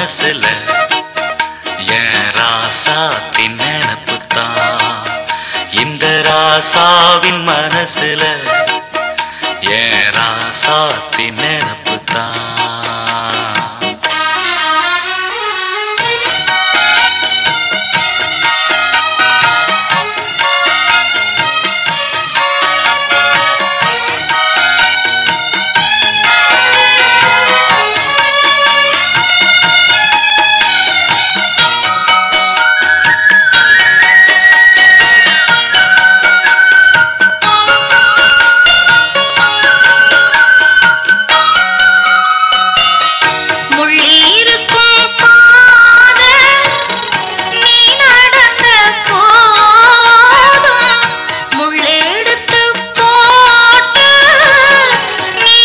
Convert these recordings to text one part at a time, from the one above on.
மனசுல என் ராசாத்தின் நினப்பு தான் இந்த ராசாவின் மனசுல என் ராசாத்தின் நினப்பு தான் முள்ளிருக்கும் பாதை நீ நடந்த போதும் முள்ளெடுத்து போட்டு நீ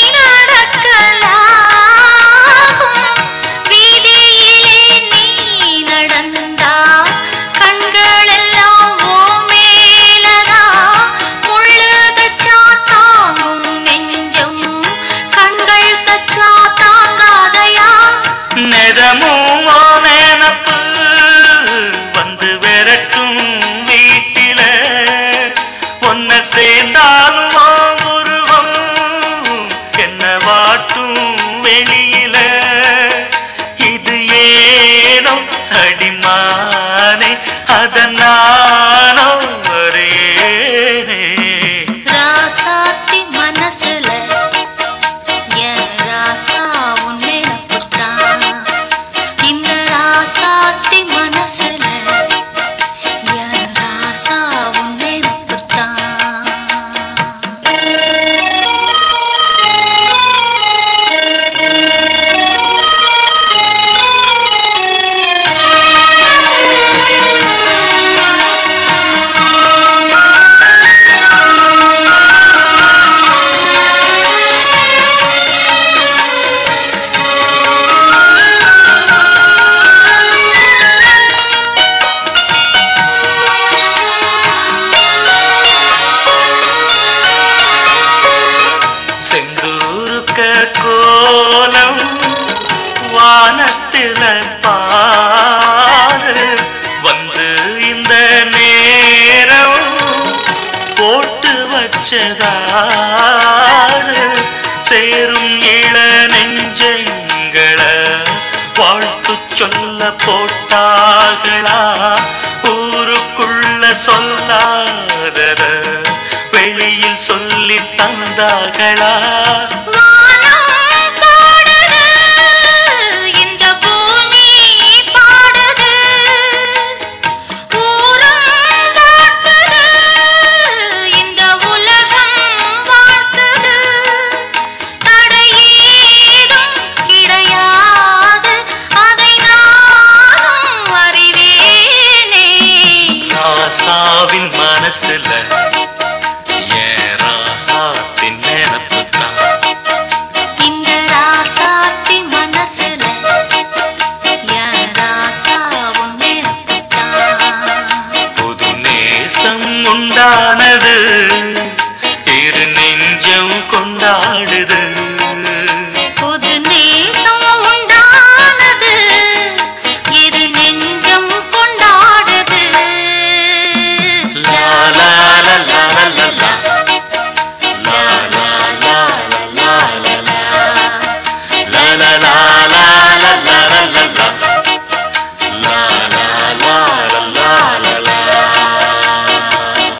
நடக்கலாகும் வீதியிலே நீ நடந்தா கண்களெல்லாம் ஓ மேலதான் முள்ளு தச்சா தாங்கும் நெஞ்சம் கண்கள் தச்சா தாங்காதையா நெதமும் ஓ நினப்பு வந்து விரட்டும் வீட்டில ஒன்ன சேர்ந்தாலும் ஓ உருவம் என்ன வாட்டும் வெளியில இது ஏனோ அடிமானே அதனானோ வரேனே ராசாத்தி மனசுல என் ராசா உன் நினப்புத்தான் இந்த ராசாத்தி மனசுல என் ராசா உன் நினப்புத்தான் செந்தூருக்க கோலம் வானத்தில பாரு வந்து இந்த நேரம் போட்டு வச்சதாரு சேரும் இள நெஞ்சங்களை வாழ்த்து சொல்ல போட்டாகளா ஊருக்குள்ள சொல்லாதத வெளியில் சொல்லி தந்தாகளா